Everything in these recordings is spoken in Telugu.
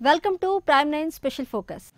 Welcome to Prime nine special focus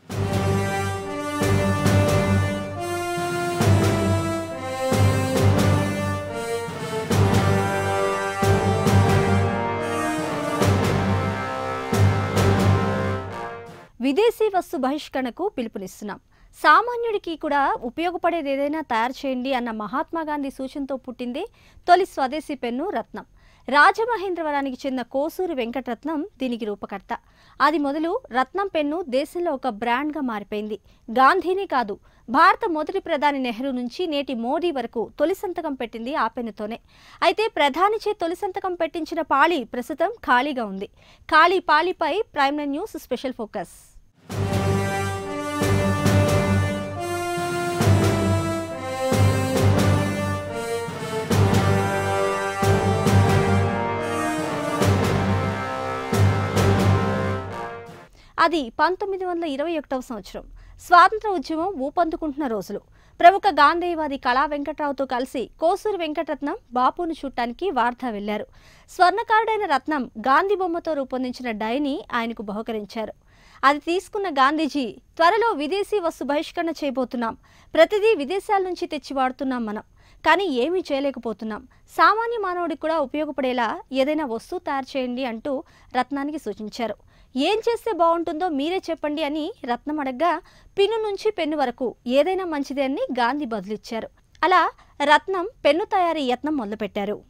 విదేశీ వస్తు బహిష్కరణకు పిలుపునిస్తున్నాం సామాన్యుడికి కూడా ఉపయోగపడేది ఏదైనా తయారు చేయండి అన్న మహాత్మా గాంధీ సూచనతో పుట్టిందే తొలి స్వదేశీ పెన్ను రత్నం రాజమహేంద్రవరానికి చెందిన కోసూరి వెంకటరత్నం దీనికి రూపకర్త అది మొదలు రత్నం పెన్ను దేశంలో ఒక బ్రాండ్గా మారిపోయింది గాంధీనే కాదు భారత మొదటి ప్రధాని నెహ్రూ నుంచి నేటి మోడీ వరకు తొలి సంతకం పెట్టింది ఆ పెన్నుతోనే అయితే ప్రధానిచే తొలి సంతకం పెట్టించిన పాళీ ప్రస్తుతం ఖాళీగా ఉంది ఖాళీ పాళీపై Prime nine news special focus అది పంతొమ్మిది వందల ఇరవై ఒకటవ సంవత్సరం స్వాతంత్ర ఉద్యమం ఊపందుకుంటున్న రోజులు ప్రముఖ గాంధేయవాది కళా వెంకట్రావుతో కలిసి కోసూరు వెంకటరత్నం బాపును చూడటానికి వార్ధా వెళ్లారు స్వర్ణకారుడైన రత్నం గాంధీ బొమ్మతో రూపొందించిన డైని ఆయనకు బహుకరించారు అది తీసుకున్న గాంధీజీ త్వరలో విదేశీ వస్తు బహిష్కరణ చేయబోతున్నాం ప్రతిదీ విదేశాల నుంచి తెచ్చి వాడుతున్నాం మనం కానీ ఏమీ చేయలేకపోతున్నాం సామాన్య మానవుడికి కూడా ఉపయోగపడేలా ఏదైనా వస్తువు తయారు చేయండి అంటూ రత్నానికి సూచించారు ఏం చేస్తే బాగుంటుందో మీరే చెప్పండి అని రత్నం అడగ్గా పిన్ను నుంచి పెన్ను వరకు ఏదైనా మంచిదే అని గాంధీ బదులిచ్చారు అలా రత్నం పెన్ను తయారీ యత్నం మొదలుపెట్టారు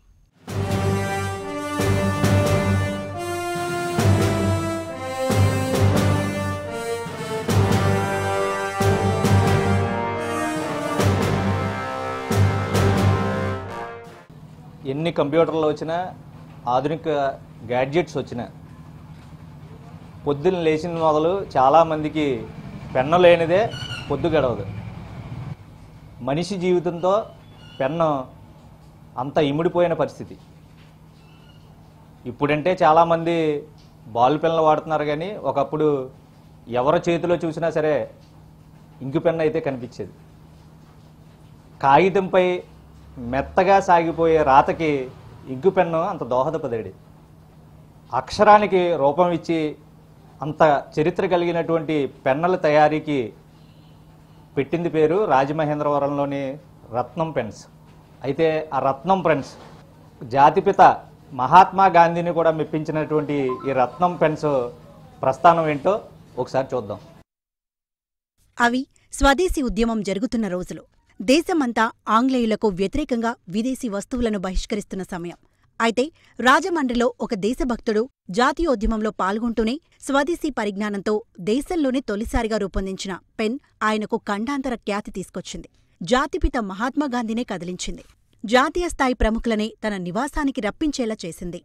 ఎన్ని కంప్యూటర్లు వచ్చినా ఆధునిక గ్యాడ్జెట్స్ వచ్చినా పొద్దున్న లేచిన మొదలు చాలామందికి పెన్ను లేనిదే పొద్దు గడవదు మనిషి జీవితంతో పెన్ను అంత ఇమిడిపోయిన పరిస్థితి ఇప్పుడంటే చాలామంది బాల్ పెన్నులు వాడుతున్నారు కానీ ఒకప్పుడు ఎవరి చేతిలో చూసినా సరే ఇంకు పెన్ను అయితే కనిపించేది కాగితంపై మెత్తగా సాగిపోయే రాతకి ఇంకు పెన్ను అంత దోహదపదేది అక్షరానికి రూపం ఇచ్చి అంత చరిత్ర కలిగినటువంటి పెన్నుల తయారీకి పెట్టింది పేరు రాజమహేంద్రవరంలోని రత్నం పెన్స్ అయితే ఆ రత్నం పెన్స్ జాతిపిత మహాత్మా గాంధీని కూడా మెప్పించినటువంటి ఈ రత్నం పెన్స్ ప్రస్థానం ఏంటో ఒకసారి చూద్దాం అవి స్వదేశీ ఉద్యమం జరుగుతున్న రోజులు దేశమంతా ఆంగ్లేయులకు వ్యతిరేకంగా విదేశీ వస్తువులను బహిష్కరిస్తున్న సమయం అయితే రాజమండ్రిలో ఒక దేశభక్తుడు జాతీయోద్యమంలో పాల్గొంటూనే స్వదేశీ పరిజ్ఞానంతో దేశంలోనే తొలిసారిగా రూపొందించిన పెన్ ఆయనకు ఖండాంతర ఖ్యాతి తీసుకొచ్చింది జాతిపిత మహాత్మాగాంధీనే కదిలించింది జాతీయ స్థాయి ప్రముఖులనే తన నివాసానికి రప్పించేలా చేసింది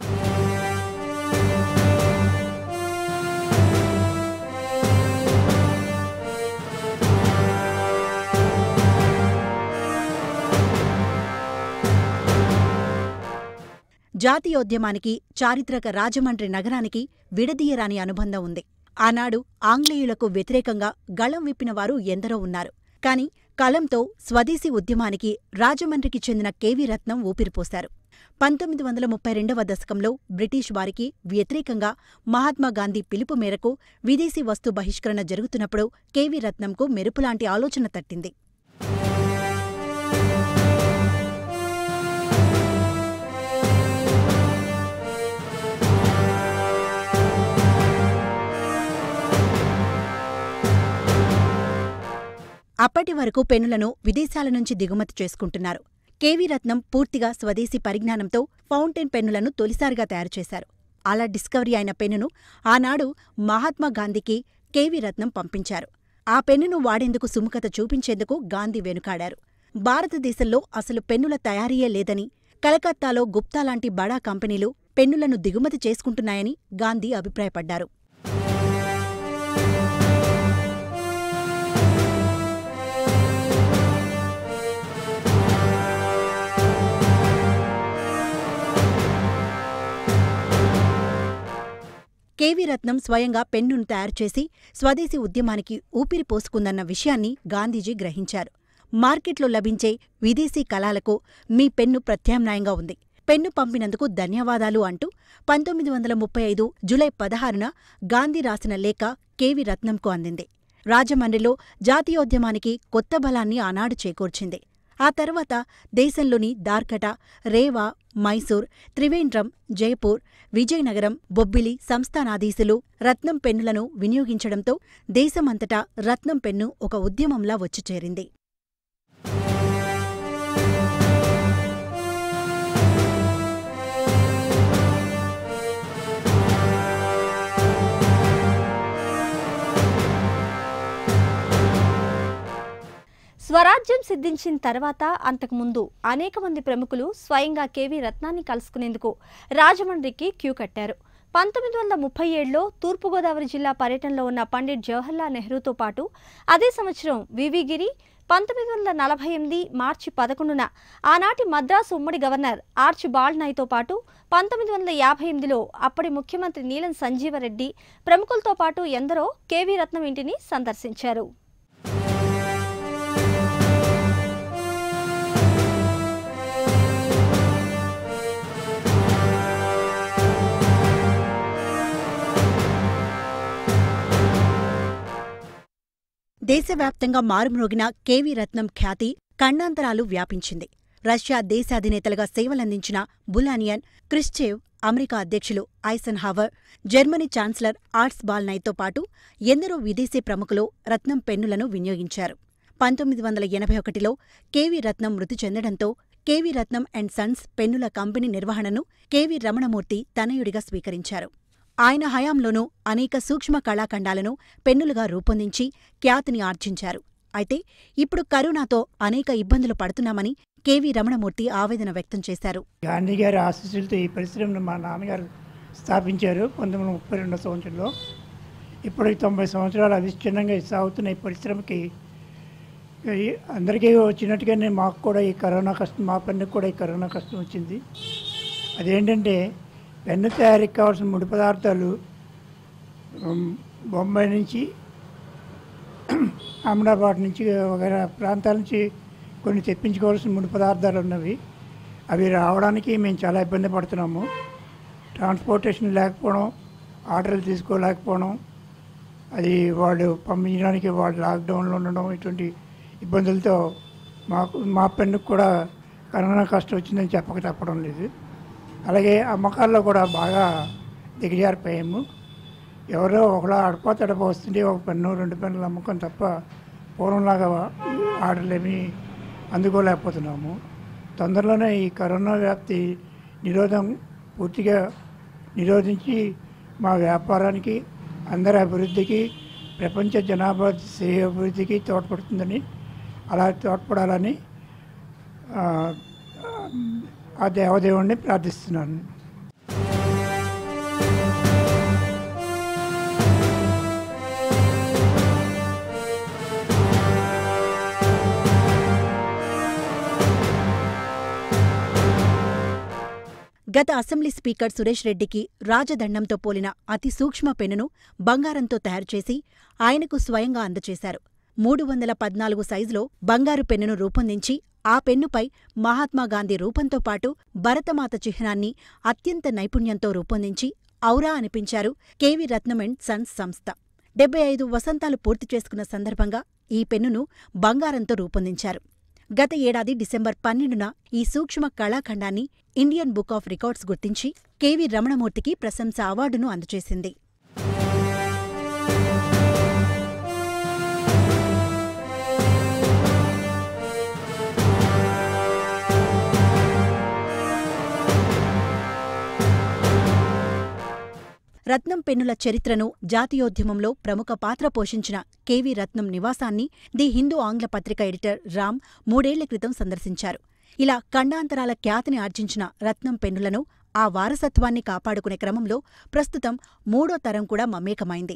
జాతీయోద్యమానికి చారిత్రక రాజమండ్రి నగరానికి విడదీయరాని అనుబంధం ఉంది ఆనాడు ఆంగ్లేయులకు వ్యతిరేకంగా గళం విప్పిన వారు ఎందరో ఉన్నారు కాని కలంతో స్వదేశీ ఉద్యమానికి రాజమండ్రికి చెందిన కెవి రత్నం ఊపిరిపోశారు పంతొమ్మిది వందల ముప్పై రెండవ దశకంలో బ్రిటిష్ వారికి వ్యతిరేకంగా మహాత్మా గాంధీ పిలుపు మేరకు విదేశీ వస్తు బహిష్కరణ జరుగుతున్నప్పుడు కెవి రత్నంకు మెరుపులాంటి ఆలోచన తట్టింది అప్పటి వరకు పెన్నులను విదేశాల నుంచి దిగుమతి చేసుకుంటున్నారు కేవీ రత్నం పూర్తిగా స్వదేశీ పరిజ్ఞానంతో ఫౌంటైన్ పెన్నులను తొలిసారిగా తయారు చేశారు అలా డిస్కవరీ అయిన పెన్నును ఆనాడు మహాత్మా గాంధీకి కేవీ రత్నం పంపించారు ఆ పెన్నును వాడేందుకు సుముఖత చూపించేందుకు గాంధీ వెనుకాడారు భారతదేశంలో అసలు పెన్నుల తయారీయే లేదని కలకత్తాలో గుప్తా లాంటి బడా కంపెనీలు పెన్నులను దిగుమతి చేసుకుంటున్నాయని గాంధీ అభిప్రాయపడ్డారు కేవీ రత్నం స్వయంగా పెన్నును తయారుచేసి స్వదేశీ ఉద్యమానికి ఊపిరి పోసుకుందన్న విషయాన్ని గాంధీజీ గ్రహించారు మార్కెట్లో లభించే విదేశీ కళాలకు మీ పెన్ను ప్రత్యామ్నాయంగా ఉంది పెన్ను పంపినందుకు ధన్యవాదాలు అంటూ పంతొమ్మిది వందల ముప్పై ఐదు జులై పదహారున గాంధీ రాసిన లేఖ కెవి రత్నంకు అందింది రాజమండ్రిలో జాతీయోద్యమానికి కొత్త బలాన్ని ఆనాడు చేకూర్చింది ఆ తర్వాత దేశంలోని దార్కట రేవా మైసూర్ త్రివేంద్రం జైపూర్ విజయనగరం బొబ్బిలి సంస్థానాధీశులు రత్నం పెన్నులను వినియోగించడంతో దేశమంతటా రత్నం పెన్ను ఒక ఉద్యమంలా వచ్చి చేరింది స్వరాజ్యం సిద్ధించిన తర్వాత అంతకుముందు అనేక మంది ప్రముఖులు స్వయంగా కేవీ రత్నాన్ని కలుసుకునేందుకు రాజమండ్రికి క్యూ కట్టారు పంతొమ్మిది వందల ముప్పై ఏడులో తూర్పుగోదావరి జిల్లా పర్యటనలో ఉన్న పండిట్ జవహర్లాల్ నెహ్రూతో పాటు అదే సంవత్సరం వివి గిరి పంతొమ్మిది వందల నలభై ఎనిమిది మార్చి పదకొండున ఆనాటి మద్రాసు ఉమ్మడి గవర్నర్ ఆర్చ్ బాల్నాయ్తో పాటు పంతొమ్మిది వందల యాభై ఎనిమిదిలో అప్పటి ముఖ్యమంత్రి నీలం సంజీవరెడ్డి ప్రముఖులతో పాటు ఎందరో కేవీ రత్నం ఇంటిని సందర్శించారు దేశవ్యాప్తంగా మారుమ్రోగిన కేవీ రత్నం ఖ్యాతి ఖండాంతరాలు వ్యాపించింది రష్యా దేశాధినేతలుగా సేవలందించిన బులానియన్ క్రిస్చేవ్ అమెరికా అధ్యక్షులు ఐసన్ హావర్ జర్మనీ ఛాన్సలర్ ఆర్ట్స్ బాల్నైతో పాటు ఎందరో విదేశీ ప్రముఖులు రత్నం పెన్నులను వినియోగించారు పంతొమ్మిది వందల ఎనభై ఒకటిలో కేవీ రత్నం మృతి చెందడంతో కేవీ రత్నం అండ్ సన్స్ పెన్నుల కంపెనీ నిర్వహణను కేవీ రమణమూర్తి తనయుడిగా స్వీకరించారు ఆయన హయాంలోనూ అనేక సూక్ష్మ కళాఖండాలను పెన్నులుగా రూపొందించి ఖ్యాతిని ఆర్జించారు అయితే ఇప్పుడు కరోనాతో అనేక ఇబ్బందులు పడుతున్నామని కెవి రమణమూర్తి ఆవేదన వ్యక్తం చేశారు గాంధీ గారి ఆశీస్సులతో ఈ పరిశ్రమను మా నాన్నగారు స్థాపించారు పంతొమ్మిది వందల ముప్పై రెండో సంవత్సరంలో ఇప్పటికి తొంభై సంవత్సరాలు అవిచ్ఛిన్నంగా సాగుతున్న ఈ పరిశ్రమకి ఈ అందరికీ వచ్చినట్టుగానే మాకు కూడా ఈ కరోనా కష్టం మా పెన్నుకు కూడా ఈ కరోనా కష్టం వచ్చింది అదేంటంటే పెన్ను తయారీకి కావాల్సిన ముడి పదార్థాలు ఉమ్, బొంబాయి నుంచి అహ్మదాబాద్ నుంచి వగైరా ప్రాంతాల నుంచి కొన్ని తెప్పించుకోవాల్సిన ముడి పదార్థాలు ఉన్నవి అవి రావడానికి మేము చాలా ఇబ్బంది పడుతున్నాము ట్రాన్స్పోర్టేషన్ లేకపోవడం ఆర్డర్లు తీసుకోలేకపోవడం అది వాళ్ళు పంపించడానికి వాళ్ళు లాక్డౌన్లో ఉండడం ఇటువంటి ఇబ్బందులతో మాకు మా పెన్నుకు కూడా కరోనా కష్టం వచ్చిందని చెప్పక తప్పడం లేదు అలాగే అమ్మకాల్లో కూడా బాగా దిగజారిపోయాము ఎవరో ఒకలా అడప తడప వస్తుంటే ఒక పెన్ను రెండు పెన్నులు అమ్మకం తప్ప పూర్వంలాగా ఆర్డర్లు ఏమీ అందుకోలేకపోతున్నాము తొందరలోనే ఈ కరోనా వ్యాప్తి నిరోధం పూర్తిగా నిరోధించి మా వ్యాపారానికి అందరి అభివృద్ధికి ప్రపంచ జనాభా శ్రేయ అభివృద్ధికి తోడ్పడుతుందని అలా తోడ్పడాలని ఆ, ఆ దేవదేవుణ్ణి ప్రార్థిస్తున్నాను గత అసెంబ్లీ స్పీకర్ సురేష్ రెడ్డికి రాజదండంతో పోలిన అతి సూక్ష్మ పెన్నును బంగారంతో తయారుచేసి ఆయనకు స్వయంగా అందచేశారు మూడు వందల పద్నాలుగు సైజులో బంగారు పెన్నును రూపొందించి ఆ పెన్నుపై మహాత్మాగాంధీ రూపంతో పాటు భరతమాత చిహ్నాన్ని అత్యంత నైపుణ్యంతో రూపొందించి ఔరా అనిపించారు కేవీ రత్నం అండ్ సన్స్ సంస్థ డెబ్బై ఐదు వసంతాలు పూర్తి చేసుకున్న సందర్భంగా ఈ పెన్నును బంగారంతో రూపొందించారు గత ఏడాది డిసెంబర్ పన్నెండున ఈ సూక్ష్మ కళాఖండాన్ని ఇండియన్ బుక్ ఆఫ్ రికార్డ్స్ గుర్తించి కెవి రమణమూర్తికి ప్రశంస అవార్డును అందజేసింది రత్నం పెన్నుల చరిత్రను జాతీయోద్యమంలో ప్రముఖ పాత్ర పోషించిన కెవి రత్నం నివాసాన్ని ది హిందూ ఆంగ్ల పత్రిక ఎడిటర్ రామ్ మూడేళ్ల క్రితం సందర్శించారు ఇలా ఖండాంతరాల ఖ్యాతిని ఆర్జించిన రత్నం పెన్నులను ఆ వారసత్వాన్ని కాపాడుకునే క్రమంలో ప్రస్తుతం మూడో తరం కూడా మమేకమైంది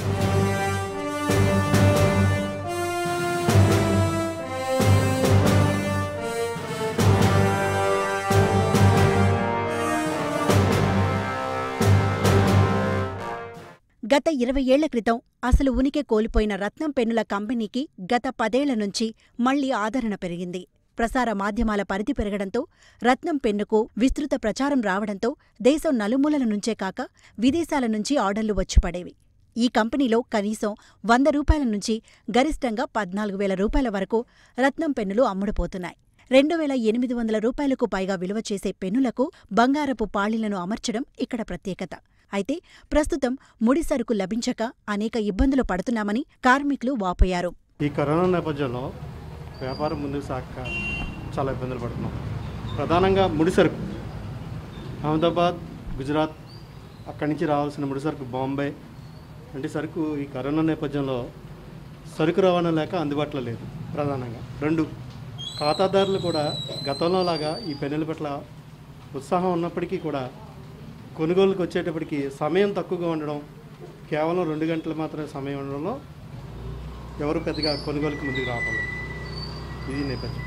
గత ఇరవై ఏళ్ల క్రితం అసలు ఉనికి కోల్పోయిన రత్నం పెన్నుల కంపెనీకి గత పదేళ్ల నుంచి మళ్లీ ఆదరణ పెరిగింది ప్రసార మాధ్యమాల పరిధి పెరగడంతో రత్నం పెన్నుకు విస్తృత ప్రచారం రావడంతో దేశం నలుమూలల నుంచే కాక విదేశాల నుంచి ఆర్డర్లు వచ్చి పడేవి ఈ కంపెనీలో కనీసం వంద రూపాయల నుంచి గరిష్టంగా పద్నాలుగు వేల రూపాయల వరకు రత్నం పెన్నులు అమ్ముడుపోతున్నాయి రెండు వేల ఎనిమిది వందల రూపాయలకు పైగా విలువ చేసే పెన్నులకు బంగారపు పాళీలను అమర్చడం ఇక్కడ ప్రత్యేకత అయితే ప్రస్తుతం ముడి సరుకు లభించక అనేక ఇబ్బందులు పడుతున్నామని కార్మికులు వాపోయారు ఈ కరోనా నేపథ్యంలో వ్యాపారం ముందుకు సాగక చాలా ఇబ్బందులు పడుతున్నాం ప్రధానంగా ముడిసరుకు అహ్మదాబాద్ గుజరాత్ అక్కడి నుంచి రావాల్సిన ముడిసరుకు బాంబే వంటి సరుకు ఈ కరోనా నేపథ్యంలో సరుకు రవాణా లేక అందుబాటులో లేదు ప్రధానంగా రెండు ఖాతాదారులు కూడా గతంలో లాగా ఈ పెన్నుల పట్ల ఉత్సాహం ఉన్నప్పటికీ కూడా కొనుగోలుకు వచ్చేటప్పటికి సమయం తక్కువగా ఉండడం కేవలం రెండు గంటలు మాత్రమే సమయం ఉండడంలో ఎవరు పెద్దగా కొనుగోలుకి ముందుకు రావడం లేదు. ఇది నేపథ్యం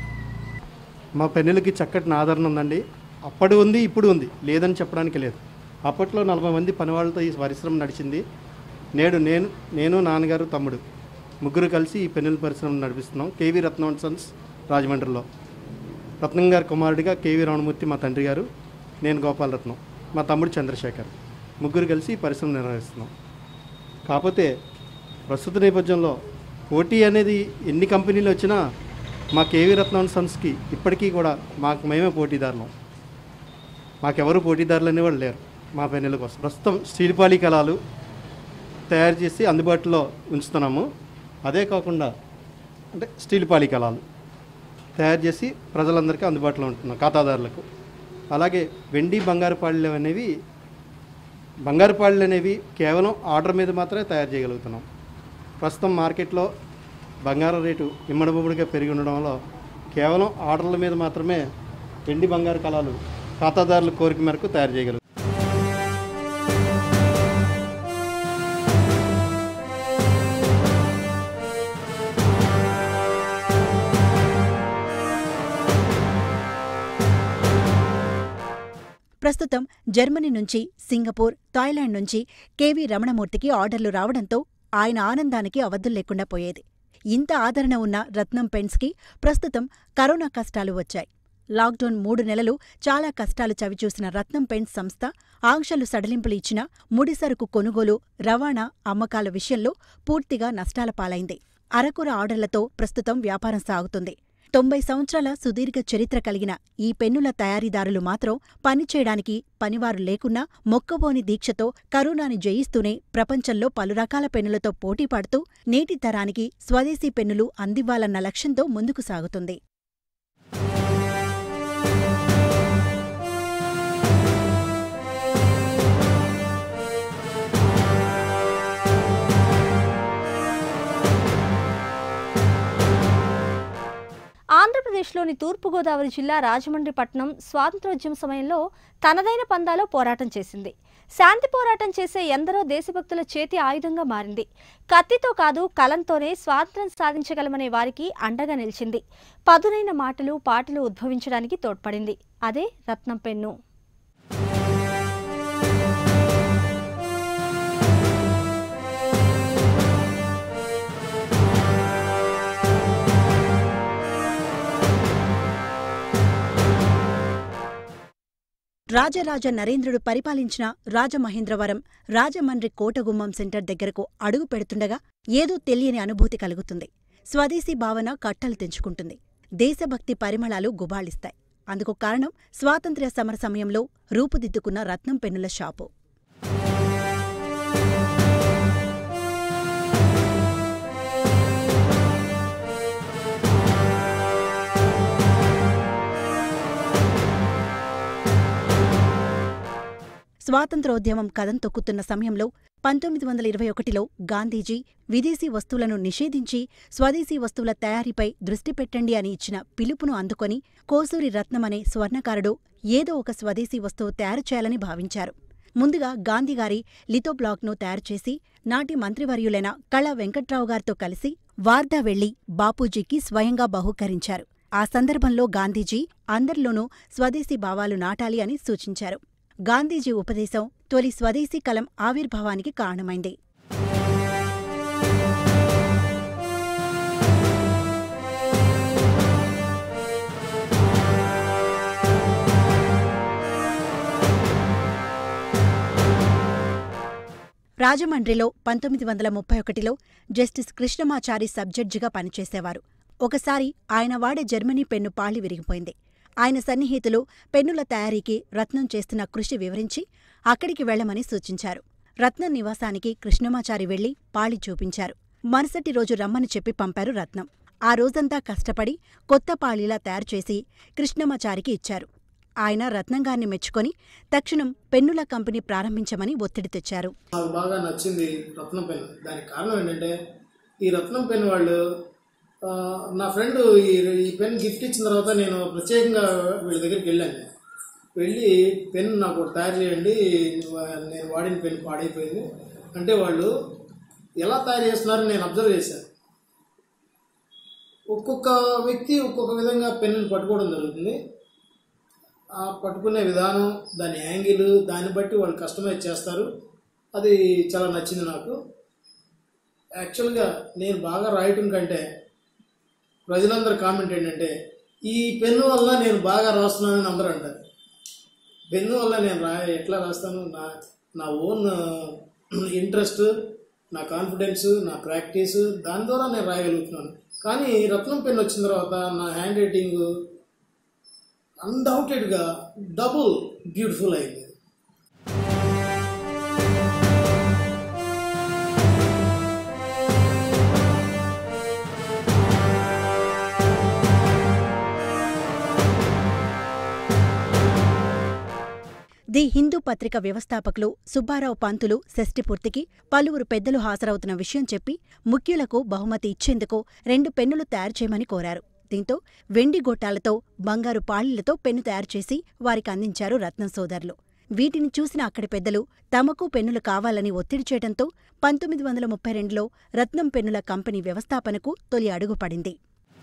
మా పెన్నులకి చక్కటి ఆదరణ ఉందండి అప్పుడు ఉంది ఇప్పుడు ఉంది లేదని చెప్పడానికి లేదు అప్పట్లో నలభై మంది పనివాళ్ళతో ఈ పరిశ్రమ నడిచింది నేడు నేను నేను నాన్నగారు తమ్ముడు ముగ్గురు కలిసి ఈ పెన్నుల పరిశ్రమ నడిపిస్తున్నాం కేవీ రత్నం అండ్ సన్స్ రాజమండ్రిలో రత్నం గారి కుమారుడిగా కేవీ రమణమూర్తి మా తండ్రి గారు నేను గోపాలరత్నం మా తమ్ముడు చంద్రశేఖర్ ముగ్గురు కలిసి ఈ పరిశ్రమ నిర్వహిస్తున్నాం కాకపోతే ప్రస్తుత నేపథ్యంలో పోటీ అనేది ఎన్ని కంపెనీలు వచ్చినా మా కేవీ రత్నం సన్స్కి ఇప్పటికీ కూడా మాకు మేమే పోటీదారులం మాకెవరు పోటీదారులు అనేవాళ్ళు లేరు మా పెన్నుల కోసం ప్రస్తుతం స్టీల్ పాలీ కళాలు తయారు చేసి అందుబాటులో ఉంచుతున్నాము అదే కాకుండా అంటే స్టీల్ పాలీ కళాలు తయారు చేసి ప్రజలందరికీ అందుబాటులో ఉంటున్నాం ఖాతాదారులకు అలాగే వెండి బంగారు పాళ్ళు అనేవి బంగారు పాళ్ళు అనేవి కేవలం ఆర్డర్ మీద మాత్రమే తయారు చేయగలుగుతున్నాం ప్రస్తుతం మార్కెట్లో బంగారం రేటు ఇమ్మడబొమ్మడిగా పెరిగి ఉండడం వల్ల కేవలం ఆర్డర్ల మీద మాత్రమే వెండి బంగారు కళాలు ఖాతాదారుల కోరిక మేరకు తయారు చేయగలుగుతాం ప్రస్తుతం జర్మనీ నుంచి సింగపూర్ థాయిలాండ్ నుంచి కేవీ రమణమూర్తికి ఆర్డర్లు రావడంతో ఆయన ఆనందానికి అవధులు లేకుండా పోయేది ఇంత ఆదరణ ఉన్న రత్నం పెన్స్కి ప్రస్తుతం కరోనా కష్టాలు వచ్చాయి లాక్డౌన్ మూడు నెలలు చాలా కష్టాలు చవిచూసిన రత్నం పెన్స్ సంస్థ ఆంక్షలు సడలింపులు ఇచ్చినా ముడిసరుకు కొనుగోలు రవాణా అమ్మకాల విషయంలో పూర్తిగా నష్టాల పాలైంది అరకొర ఆర్డర్లతో ప్రస్తుతం వ్యాపారం సాగుతుంది తొంభై సంవత్సరాల సుదీర్ఘ చరిత్ర కలిగిన ఈ పెన్నుల తయారీదారులు మాత్రం పనిచేయడానికి పనివారు లేకున్నా మొక్కబోని దీక్షతో కరోనాని జయిస్తూనే ప్రపంచంలో పలు రకాల పెన్నులతో పోటీపడుతూ నేటి తరానికి స్వదేశీ పెన్నులు అందివ్వాలన్న లక్ష్యంతో ముందుకు సాగుతుంది ఆంధ్రప్రదేశ్లోని తూర్పుగోదావరి జిల్లా రాజమండ్రి పట్టణం స్వాతంత్రోద్యమ సమయంలో తనదైన పందాలో పోరాటం చేసింది శాంతి పోరాటం చేసే ఎందరో దేశభక్తుల చేతి ఆయుధంగా మారింది కత్తితో కాదు కలంతోనే స్వాతంత్ర్యం సాధించగలమనే వారికి అండగా నిలిచింది పదునైన మాటలు పాటలు ఉద్భవించడానికి తోడ్పడింది అదే రత్నం పెన్ను రాజరాజ నరేంద్రుడు పరిపాలించిన రాజమహేంద్రవరం రాజమండ్రి కోటగుమ్మం సెంటర్ దగ్గరకు అడుగు పెడుతుండగా ఏదో తెలియని అనుభూతి కలుగుతుంది స్వదేశీ భావన కట్టలు తెంచుకుంటుంది దేశభక్తి పరిమళాలు గుబాళిస్తాయి అందుకు కారణం స్వాతంత్ర్య సమర సమయంలో రూపుదిద్దుకున్న రత్నం పెన్నుల షాపు స్వాతంత్రోద్యమం కదం తొక్కుతున్న సమయంలో పంతొమ్మిది వందల ఇరవై ఒకటిలో గాంధీజీ విదేశీ వస్తువులను నిషేధించి స్వదేశీ వస్తువుల తయారీపై దృష్టి పెట్టండి అని ఇచ్చిన పిలుపును అందుకొని కోసూరి రత్నమనే స్వర్ణకారుడు ఏదో ఒక స్వదేశీ వస్తువు తయారు చేయాలని భావించారు ముందుగా గాంధీగారి లిథోబ్లాక్ను తయారుచేసి నాటి మంత్రివర్యులైన కళ వెంకట్రావు గారితో కలిసి వార్దా వెళ్లి బాపూజీకి స్వయంగా బహూకరించారు ఆ సందర్భంలో గాంధీజీ అందరిలోనూ స్వదేశీ భావాలు నాటాలి అని సూచించారు గాంధీజీ ఉపదేశం తొలి స్వదేశీ కలం ఆవిర్భావానికి కారణమైంది రాజమండ్రిలో పంతొమ్మిది వందల ముప్పై ఒకటిలో జస్టిస్ కృష్ణమాచారి సబ్జడ్జిగా పనిచేసేవారు ఒకసారి ఆయన వాడే జర్మనీ పెన్ను పాళి విరిగిపోయింది ఆయన సన్నిహితులు పెన్నుల తయారీకి రత్నం చేస్తున్న కృషి వివరించి అక్కడికి వెళ్లమని సూచించారు రత్నం నివాసానికి కృష్ణమాచారి వెళ్లి పాళి చూపించారు మరుసటి రోజు రమ్మని చెప్పి పంపారు రత్నం ఆ రోజంతా కష్టపడి కొత్త పాళీలా తయారుచేసి కృష్ణమాచారికి ఇచ్చారు ఆయన రత్నంగారిని మెచ్చుకొని తక్షణం పెన్నుల కంపెనీ ప్రారంభించమని ఒత్తిడి తెచ్చారు నాకు బాగా నచ్చింది రత్నం పెన్ దానికి కారణం ఏంటంటే ఈ రత్నం పెన్ వాళ్ళు ఆ, నా ఫ్రెండ్ ఈ ఈ పెన్ గిఫ్ట్ ఇచ్చిన తర్వాత నేను ప్రత్యేకంగా వీళ్ళ దగ్గరికి వెళ్ళాను వెళ్ళి పెన్ నాకు ఒకటి తయారు చేయండి నేను వాడిన పెన్ పాడైపోయింది అంటే వాళ్ళు ఎలా తయారు చేస్తున్నారో నేను అబ్జర్వ్ చేశాను ఒక్కొక్క వ్యక్తి ఒక్కొక్క విధంగా పెన్నుని పట్టుకోవడం జరుగుతుంది ఆ పట్టుకునే విధానం దాని యాంగిల్ దాన్ని బట్టి వాళ్ళు కస్టమైజ్ చేస్తారు అది చాలా నచ్చింది నాకు యాక్చువల్గా నేను బాగా రాయటం కంటే ప్రజలందరి కామెంట్ ఏంటంటే ఈ పెన్ను వల్ల నేను బాగా రాస్తున్నానని అందరూ అంటారు పెన్ను వల్ల నేను రా ఎట్లా రాస్తాను నా నా ఓన్ ఇంట్రెస్ట్ నా కాన్ఫిడెన్స్ నా ప్రాక్టీస్ దాని ద్వారా నేను రాయగలుగుతున్నాను కానీ రత్నం పెన్ వచ్చిన తర్వాత నా హ్యాండ్ రైటింగ్ అన్డౌటెడ్గా డబుల్ బ్యూటిఫుల్ అయింది ది హిందూ పత్రిక వ్యవస్థాపకులు సుబ్బారావు పంతులు షష్ఠిపూర్తికి పలువురు పెద్దలు హాజరవుతున్న విషయం చెప్పి ముఖ్యులకు బహుమతి ఇచ్చేందుకు రెండు పెన్నులు తయారు చేయమని కోరారు దీంతో వెండి గొట్టాలతో బంగారు పాళీలతో పెన్ను తయారు చేసి వారికి అందించారు రత్నం సోదరులు వీటిని చూసిన అక్కడి పెద్దలు తమకు పెన్నులు కావాలని ఒత్తిడి చేయడంతో పంతొమ్మిది వందల ముప్పై రెండులో రత్నం పెన్నుల కంపెనీ వ్యవస్థాపనకు తొలి అడుగు పడింది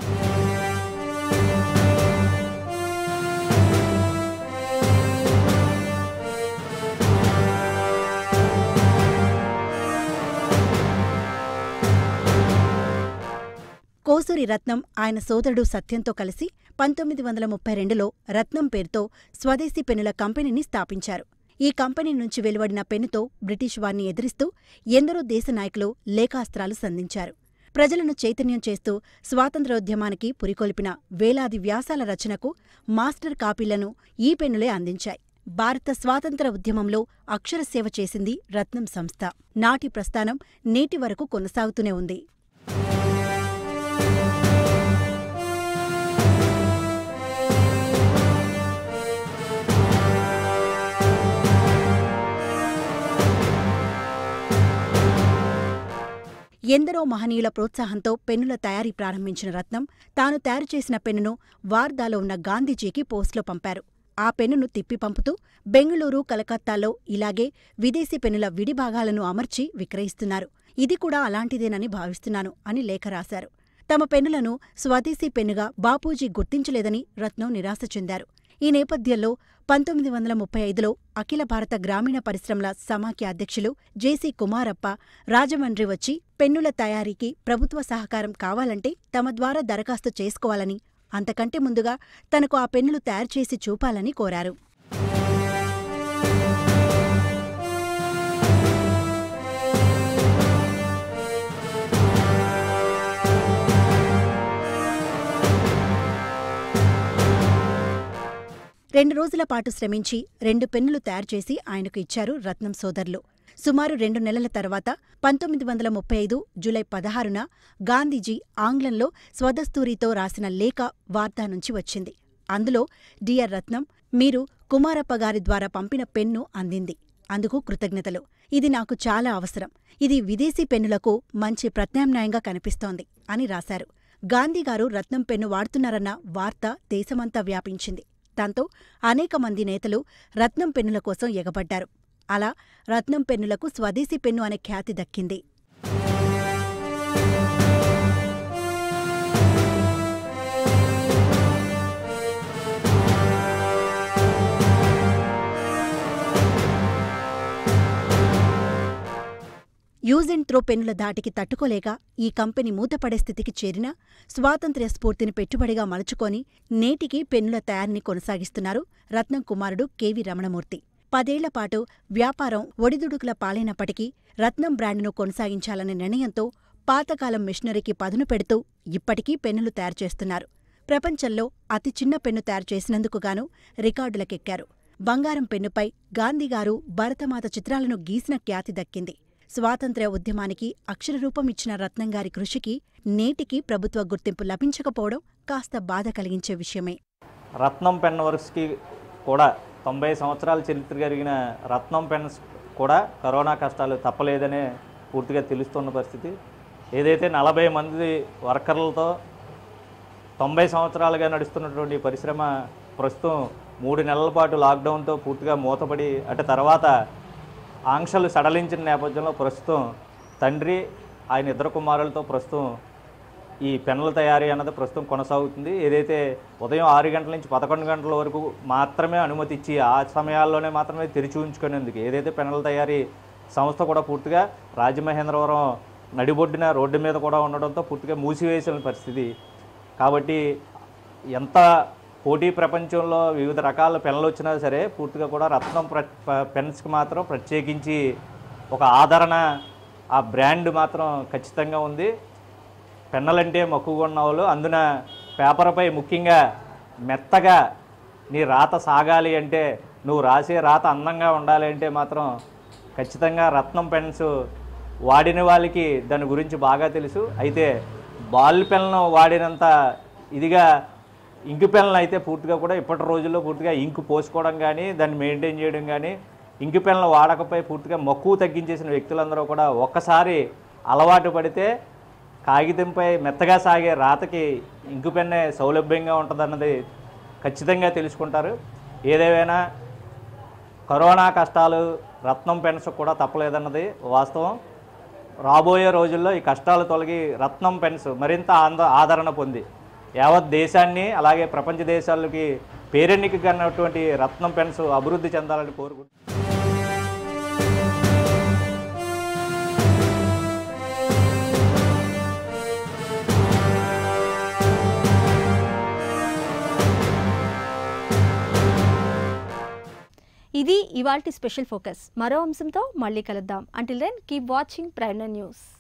కోసూరి రత్నం ఆయన సోదరుడు సత్యంతో కలిసి పంతొమ్మిది వందల ముప్పై రెండులో రత్నం పేరుతో స్వదేశీ పెన్నుల కంపెనీని స్థాపించారు ఈ కంపెనీ నుంచి వెలువడిన పెన్నుతో బ్రిటిష్ వారిని ఎదిరిస్తూ ఎందరో దేశ నాయకులు లేఖాస్త్రాలు సంధించారు ప్రజలను చైతన్యం చేస్తూ స్వాతంత్ర్యోద్యమానికి పురికొల్పిన వేలాది వ్యాసాల రచనకు మాస్టర్ కాపీలను ఈ పెన్నులే అందించాయి భారత స్వాతంత్ర ఉద్యమంలో అక్షరసేవ చేసింది రత్నం సంస్థ నాటి ప్రస్థానం నేటి వరకు కొనసాగుతూనే ఉంది ఎందరో మహనీయుల ప్రోత్సాహంతో పెన్నుల తయారీ ప్రారంభించిన రత్నం తాను తయారు చేసిన పెన్నును వార్దాలో ఉన్న గాంధీజీకి పోస్ట్లో పంపారు ఆ పెన్నును తిప్పి పంపుతూ బెంగళూరు కలకత్తాలో ఇలాగే విదేశీ పెన్నుల విడి భాగాలను అమర్చి విక్రయిస్తున్నారు ఇది కూడా అలాంటిదేనని భావిస్తున్నాను అని లేఖ రాశారు తమ పెన్నులను స్వదేశీ పెన్నుగా బాపూజీ గుర్తించలేదని రత్నం నిరాశ చెందారు ఈ నేపథ్యంలో పంతొమ్మిది వందల ముప్పై ఐదులో అఖిల భారత గ్రామీణ పరిశ్రమల సమాఖ్య అధ్యక్షులు జేసీ కుమారప్ప రాజమండ్రి వచ్చి పెన్నుల తయారీకి ప్రభుత్వ సహకారం కావాలంటే తమ ద్వారా దరఖాస్తు చేసుకోవాలని అంతకంటే ముందుగా తనకు ఆ పెన్నులు తయారు చేసి చూపాలని కోరారు రెండు రోజుల పాటు శ్రమించి రెండు పెన్నులు తయారు చేసి ఆయనకు ఇచ్చారు రత్నం సోదరులు సుమారు రెండు నెలల తర్వాత పంతొమ్మిది వందల ముప్పై ఐదు జూలై పదహారున గాంధీజీ ఆంగ్లంలో స్వదస్తూరితో రాసిన లేఖ వార్తా నుంచి వచ్చింది అందులో డియర్ రత్నం మీరు కుమారప్ప గారి ద్వారా పంపిన పెన్ను అందింది అందుకు కృతజ్ఞతలు ఇది నాకు చాలా అవసరం ఇది విదేశీ పెన్నులకు మంచి ప్రత్యామ్నాయంగా కనిపిస్తోంది అని రాశారు గాంధీగారు రత్నం పెన్ను వాడుతున్నారన్న వార్త దేశమంతా వ్యాపించింది దాంతో అనేక మంది నేతలు రత్నం పెన్నుల కోసం ఎగబడ్డారు అలా రత్నం పెన్నులకు స్వదేశీ పెన్ను అనే ఖ్యాతి దక్కింది యూజ్ అండ్ త్రో పెన్నుల ధాటికి తట్టుకోలేక ఈ కంపెనీ మూతపడే స్థితికి చేరినా స్వాతంత్ర్య స్ఫూర్తిని పెట్టుబడిగా మలుచుకొని నేటికి పెన్నుల తయారీని కొనసాగిస్తున్నారు రత్నం కుమారుడు కెవి రమణమూర్తి పదేళ్ల పాటు వ్యాపారం ఒడిదుడుకుల పాలైనప్పటికీ రత్నం బ్రాండ్ను కొనసాగించాలనే నిర్ణయంతో పాతకాలం మిషనరీకి పదును పెడుతూ ఇప్పటికీ పెన్నులు తయారు చేస్తున్నారు ప్రపంచంలో అతి చిన్న పెన్ను తయారు చేసినందుకు గాను రికార్డులకెక్కారు బంగారం పెన్నుపై గాంధీగారు భరతమాత చిత్రాలను గీసిన ఖ్యాతి దక్కింది స్వాతంత్ర్య ఉద్యమానికి అక్షరరూపం ఇచ్చిన రత్నంగారి కృషికి నేటికి ప్రభుత్వ గుర్తింపు లభించకపోవడం కాస్త బాధ కలిగించే విషయమే రత్నం పెన్ వర్క్స్కి కూడా తొంభై సంవత్సరాల చరిత్ర కలిగిన రత్నం పెన్స్ కూడా కరోనా కష్టాలు తప్పలేదనే పూర్తిగా తెలుస్తున్న పరిస్థితి ఏదైతే నలభై మంది వర్కర్లతో తొంభై సంవత్సరాలుగా నడుస్తున్నటువంటి ఈ పరిశ్రమ ప్రస్తుతం మూడు నెలల పాటు లాక్డౌన్తో పూర్తిగా మూతపడి అటు తర్వాత ఆంక్షలు సడలించిన నేపథ్యంలో ప్రస్తుతం తండ్రి ఆయన ఇద్దరు కుమారులతో ప్రస్తుతం ఈ పెన్నుల తయారీ అన్నది ప్రస్తుతం కొనసాగుతుంది ఏదైతే ఉదయం ఆరు గంటల నుంచి పదకొండు గంటల వరకు మాత్రమే అనుమతి ఇచ్చి ఆ సమయాల్లోనే మాత్రమే తెరిచి ఉంచుకునేందుకు ఏదైతే పెన్నుల తయారీ సంస్థ కూడా పూర్తిగా రాజమహేంద్రవరం నడిబొడ్డిన రోడ్డు మీద కూడా ఉండడంతో పూర్తిగా మూసివేసిన పరిస్థితి కాబట్టి ఎంత పోటీ ప్రపంచంలో వివిధ రకాల పెన్నులు వచ్చినా సరే పూర్తిగా కూడా రత్నం ప్ర ప- పెన్స్కి మాత్రం ప్రత్యేకించి ఒక ఆదరణ ఆ బ్రాండ్ మాత్రం ఖచ్చితంగా ఉంది పెన్నులంటే మక్కువగా ఉన్న వాళ్ళు అందున పేపర్పై ముఖ్యంగా మెత్తగా నీ రాత సాగాలి అంటే నువ్వు రాసే రాత అందంగా ఉండాలి అంటే మాత్రం ఖచ్చితంగా రత్నం పెన్స్ వాడిన వాళ్ళకి దాని గురించి బాగా తెలుసు అయితే బాల్ పెన్ను వాడినంత ఇదిగా ఇంకు పెన్నులు అయితే పూర్తిగా కూడా ఇప్పటి రోజుల్లో పూర్తిగా ఇంకు పోసుకోవడం కానీ దాన్ని మెయింటైన్ చేయడం కానీ ఇంకు పెన్నుల వాడకపై పూర్తిగా మక్కువ తగ్గించేసిన వ్యక్తులందరూ కూడా ఒక్కసారి అలవాటు పడితే కాగితంపై మెత్తగా సాగే రాతకి ఇంకు పెన్నే సౌలభ్యంగా ఉంటుందన్నది ఖచ్చితంగా తెలుసుకుంటారు ఏదేమైనా కరోనా కష్టాలు రత్నం పెన్స్ కూడా తప్పలేదన్నది వాస్తవం రాబోయే రోజుల్లో ఈ కష్టాలు తొలగి రత్నం పెన్స్ మరింత ఆంద ఆదరణ పొంది యావత్ దేశాన్ని అలాగే ప్రపంచ దేశాలకి పేరెన్నిక కన్నటువంటి రత్నం పెన్స్ అభివృద్ధి చెందాలని కోరుకుంటున్నాను ఇది ఇవాల్టి స్పెషల్ ఫోకస్ మరో అంశంతో మళ్ళీ కలుద్దాం until then keep watching Prime news